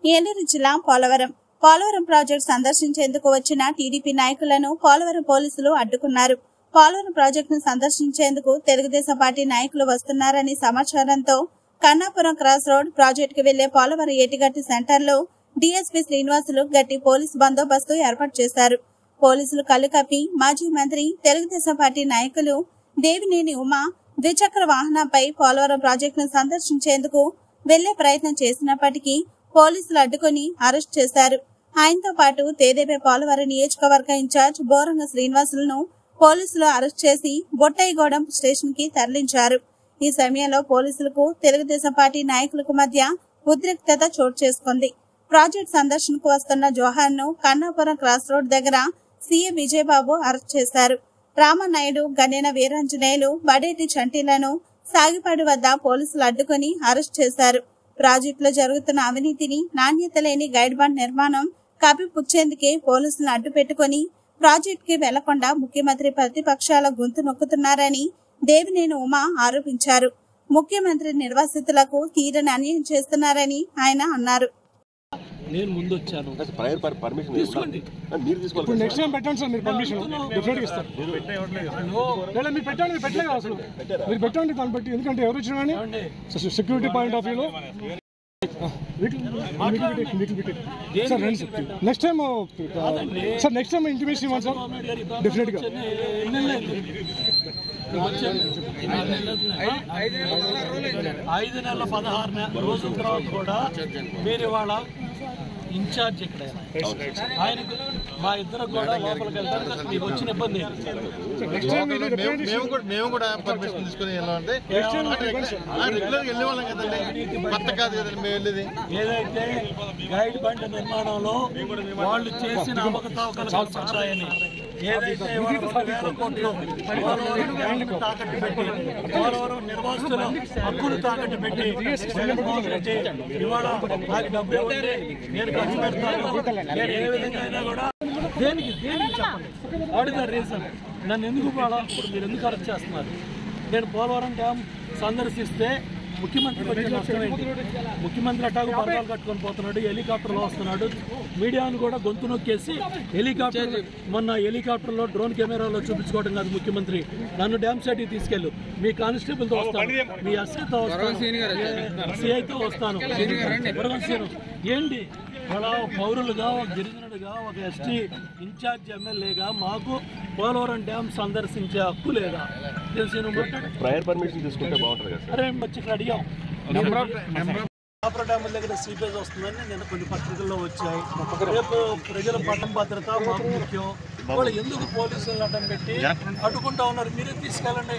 ఏలూరు జిల్లా పోలవరం పోలవరం ప్రాజెక్టు సందర్శించేందుకు వచ్చిన టీడీపీ నాయకులను పోలవరం పోలీసులు అడ్డుకున్నారు పోలవరం ప్రాజెక్టును సందర్శించేందుకు తెలుగుదేశం పార్టీ నాయకులు వస్తున్నారని సమాచారంతో కన్నాపురం క్రాస్ రోడ్ ప్రాజెక్టుకు వెళ్లే పోలవరం ఏటిగట్టి సెంటర్లో డీఎస్పీ శ్రీనివాసులు గట్టి పోలీసు బందోబస్తు ఏర్పాటు చేశారు పోలీసులు కళ్ళు కప్పి మాజీ మంత్రి తెలుగుదేశం పార్టీ నాయకులు దేవినేని ఉమా ద్విచక్ర వాహనంపై పోలవరం ప్రాజెక్టును సందర్శించేందుకు వెళ్లే ప్రయత్నం చేసినప్పటికీ పోలీసులు అడ్డుకుని అరెస్ట్ చేశారు ఆయనతో పాటు తేదేపే పోలవరం నియోజకవర్గ ఇన్ఛార్జ్ బోరంగ శ్రీనివాసులను పోలీసులు అరెస్ట్ చేసి బొట్టయ్యగూడెం స్టేషన్ కి తరలించారు ఈ సమయంలో పోలీసులకు తెలుగుదేశం పార్టీ నాయకులకు మధ్య ఉద్రిక్తత చోటు చేసుకుంది ప్రాజెక్ట్ సందర్శనకు వస్తున్న జోహార్ ను కన్నాపురం క్రాస్ రోడ్ దగ్గర సీఎం విజయబాబు అరెస్ట్ చేశారు రామనాయుడు గణేన వీరాంజనేయులు బడేటి చంటీలను సాగిపాడు వద్ద పోలీసులు అడ్డుకుని అరెస్ట్ చేశారు ప్రాజెక్టులో జరుగుతున్న అవినీతిని నాణ్యత లేని గైడ్ బండ్ నిర్మాణం కప్పిపుచ్చేందుకే పోలీసులను అడ్డు పెట్టుకుని ప్రాజెక్టుకి వెళ్లకుండా ముఖ్యమంత్రి ప్రతిపక్షాల గొంతు నొక్కుతున్నారని దేవినేని ఉమా ఆరోపించారు ముఖ్యమంత్రి నిర్వాసితులకు తీరని అన్యాయం చేస్తున్నారని ఆయన అన్నారు నేను ముందు వచ్చాను ప్రయర్ పర్మిషన్ తీసుకోండి. మీరు తీసుకోవాలి ఇప్పుడు నెక్స్ట్ టైం పెట్టండి సార్ మీరు పర్మిషన్ డెఫినెట్గా ఇస్తారు లేదా మీరు పెట్టండి మీరు పెట్టలేదు అసలు మీరు పెట్టండి దాన్ని బట్టి ఎందుకంటే ఎవరు వచ్చినా కానీ ఏమండి? సెక్యూరిటీ పాయింట్ ఆఫ్ వ్యూలో సార్ రండి sir next time sir next time intimation ఇవ్వండి సార్ చంద్రబాబు నాయుడు గారి పరిపాలన డెఫినెట్గా వచ్చి ఎన్ని నెలలు అయింది? వచ్చి ఐదు నెలల పదహారు నె- రోజుల తర్వాత కూడా మీరు ఇవాళ ఇన్ఛార్జ్ ఇక్కడ ఆయన. ఆయనకు మా ఇద్దరు కూడా లోపలికి వెళ్తారు మీకు వచ్చిన ఇబ్బంది ఏంటి? నెక్స్ట్ టైం మీరు మేము representation- మేము కూడా మేము కూడా పర్మిషన్ తీసుకుని వెళ్ళామంటే రెగ్యులర్ వెళ్ళేవాళ్ళం కదండి కొత్త కాదు కదండి మేము వెళ్ళేది ఏదైతే గైడ్ బండ్ నిర్మాణంలో వాళ్ళు చేసిన అవకతవకలు కనపడ్డాయని ఏదైతే ఇవాళ రెండు వేల కోట్లు పోలవరం డ్యామ్ను తాకట్టు పెట్టి పోలవరం నిర్వాసితుల హక్కులు తాకట్టు పెట్టి జగన్మోహన్ రెడ్డి ఇవాళ నాకు డబ్బు ఇవ్వండి నేను ఖర్చు పెడతాను నేను ఏ విధంగా అయినా కూడా దేనికి దేనికి చెప్పండి వాట్ ఇస్ ద రీజన్ నన్ను ఎందుకు ఇవాళ ఇప్పుడు మీరు ఎందుకు అరెస్ట్ చేస్తున్నారు నేను పోలవరం డ్యామ్ సందర్శిస్తే ముఖ్యమంత్రికి వచ్చే నష్టం ఏంటి ముఖ్యమంత్రి అట్టాకు పరదాలు కట్టుకొని పోతున్నాడు హెలికాప్టర్లో వస్తున్నాడు మీడియాను కూడా గొంతు నొక్కేసి హెలికాప్టర్ మొన్న హెలికాప్టర్లో డ్రోన్ కెమెరాలో చూపించుకోవడం కాదు ముఖ్యమంత్రి నన్ను డ్యామ్ సైడ్కి తీసుకెళ్ళు మీ కానిస్టేబుల్తో వస్తాను మీ ఎస్ఐతో వస్తాను సిఐతో వస్తాను వరగం శ్రీను. ఏంటి అలా పౌరులుగా ఒక గిరిజనుడిగా ఒక ఎస్టీ ఇన్ఛార్జ్ ఎమ్మెల్యేగా మాకు పోలవరం డ్యామ్ సందర్శించే హక్కు లేదా తెలిసి నువ్వు మాట్లాడు. ప్రయర్ పర్మిషన్ తీసుకుంటే బాగుంటుంది కదా సార్ అరే వచ్చి ఇక్కడ అడిగాం కాపర్ డ్యామ్ దగ్గర సీపేజ్ వస్తుందని నిన్న కొన్ని పత్రికల్లో వచ్చాయి రేపు ప్రజల పట్టణ భద్రత మాకు ముఖ్యం వాళ్ళు ఎందుకు పోలీసులను అడ్డం పెట్టి అడ్డుకుంటా ఉన్నారు మీరే తీసుకెళ్ళండి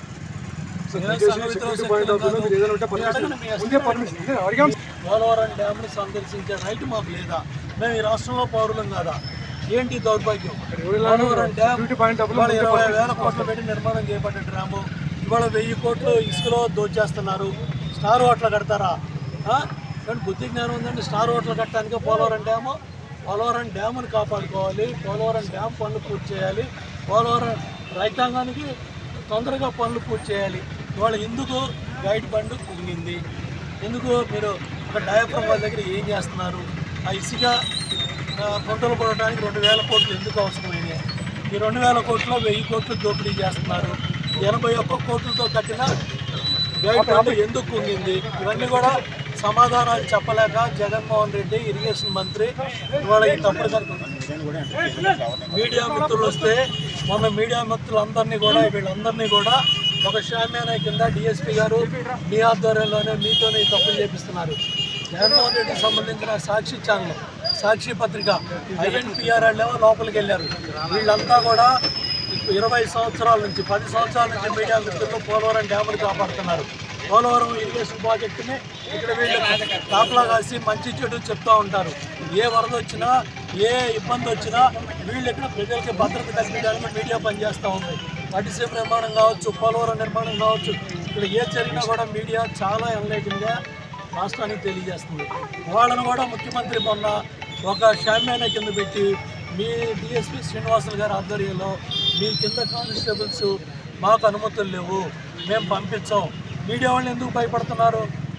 ఏ సంగతిలో శక్తులు కాదు. మీరు అడగండి మీ ఎస్పీ పోలవరం డ్యామ్ని సందర్శించే రైట్ మాకు లేదా మేము ఈ రాష్ట్రంలో పౌరులం కాదా ఏంటి దౌర్భాగ్యం పోలవరం డ్యామ్ ఇవాళ ఇరవై వేల కోట్లు పెట్టి నిర్మాణం చేయబడ్డ డ్యాము ఇవాళ వెయ్యి కోట్లు ఇసుకలో దోచేస్తున్నారు స్టార్ హోటల్ కడతారా ఆ? కానీ బుద్ధి జ్ఞానం ఉందండి స్టార్ హోటల్ కట్టడానికి పోలవరం డ్యాము పోలవరం డ్యామును కాపాడుకోవాలి పోలవరం డ్యామ్ పనులు పూర్తి చేయాలి పోలవరం రైతాంగానికి తొందరగా పనులు పూర్తి చేయాలి ఇవాళ ఎందుకు గైడ్ బండ్ కుంగింది ఎందుకు మీరు ఒక డయాఫ్రమ్ వాళ్ళ దగ్గర ఏం చేస్తున్నారు ఆ ఇసుక ఆ, గుంటలు పడటానికి రెండు వేల కోట్లు ఎందుకు అవసరమైనాయి ఈ రెండు వేల కోట్లు వెయ్యి కోట్లు దోపిడీ చేస్తున్నారు ఎనభై ఒక్క కోట్లతో కట్టిన గైడ్ బండ్ ఎందుకు కుంగింది ఇవన్నీ కూడా సమాధానాలు చెప్పలేక జగన్మోహన్ రెడ్డి ఇరిగేషన్ మంత్రి ఇవాళ ఈ తప్పుడు కనుక మీడియా మిత్రులు వస్తే మొన్న మీడియా మిత్రులందరినీ కూడా వీళ్ళందరినీ కూడా ఒక షామ్యానా కింద డిఎస్పీ గారు మీ ఆధ్వర్యంలోనే మీతోనే ఈ తప్పులు చేపిస్తున్నారు జగన్మోహన్ రెడ్డికి సంబంధించిన సాక్షి ఛానల్ సాక్షి పత్రిక ఐఎన్పిఆర్ వాళ్ళేమో లోపలికి వెళ్ళారు వీళ్ళంతా కూడా ఇరవై సంవత్సరాల నుంచి పది సంవత్సరాల నుంచి మీడియా మిత్రులు పోలవరం డ్యాములు కాపాడుతున్నారు పోలవరం ఇరిగేషన్ ప్రాజెక్టుని ఇక్కడ వీళ్ళు కాపలా కాసి మంచి చెడు చెప్తూ ఉంటారు ఏ వరద వచ్చినా ఏ ఇబ్బంది వచ్చినా వీళ్ళు ఇక్కడ ప్రజలకి భద్రత కల్పించడానికి మీడియా పనిచేస్తూ ఉంది పటిసీమ నిర్మాణం కావచ్చు పోలవరం నిర్మాణం కావచ్చు ఇక్కడ ఏ జరిగినా కూడా మీడియా చాలా ఎన్లైటింగ్గా రాష్ట్రానికి తెలియజేస్తుంది వాళ్ళను కూడా ముఖ్యమంత్రి మొన్న ఒక షామ్యానా కింద పెట్టి మీ డిఎస్పి శ్రీనివాసులు గారి ఆధ్వర్యంలో మీ కింద కానిస్టేబుల్స్ మాకు అనుమతులు లేవు మేము పంపించాం మీడియా వాళ్ళు ఎందుకు భయపడుతున్నారు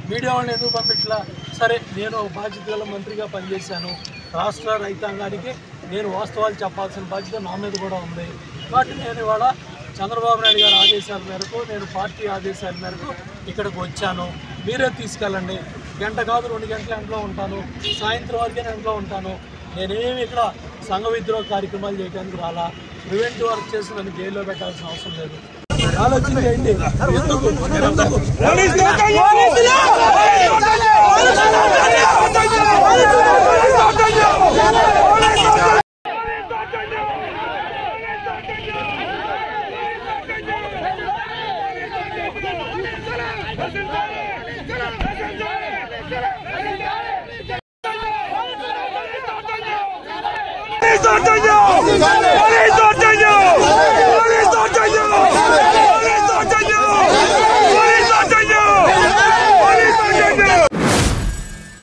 మీడియా వాళ్ళని ఎందుకు పంపించలా సరే నేను ఒక బాధ్యత గల మంత్రిగా పనిచేశాను రాష్ట్ర రైతాంగానికి నేను వాస్తవాలు చెప్పాల్సిన బాధ్యత నా మీద కూడా ఉంది కాబట్టి నేను ఇవాళ చంద్రబాబు నాయుడు గారి ఆదేశాల మేరకు నేను పార్టీ ఆదేశాల మేరకు ఇక్కడికి వచ్చాను మీరే తీసుకెళ్ళండి గంట కాదు రెండు గంటల ఎంట్లో ఉంటాను సాయంత్రం వరకే నేను ఇంట్లో ఉంటాను నేనేమి ఇక్కడ సంఘ విద్రోహ కార్యక్రమాలు చేయడానికి రాలా ప్రివెంటివ్ వర్క్ చేసి నన్ను జైల్లో పెట్టాల్సిన అవసరం లేదు ఆలోచన చేయండి ఎందుకు ఎందుకు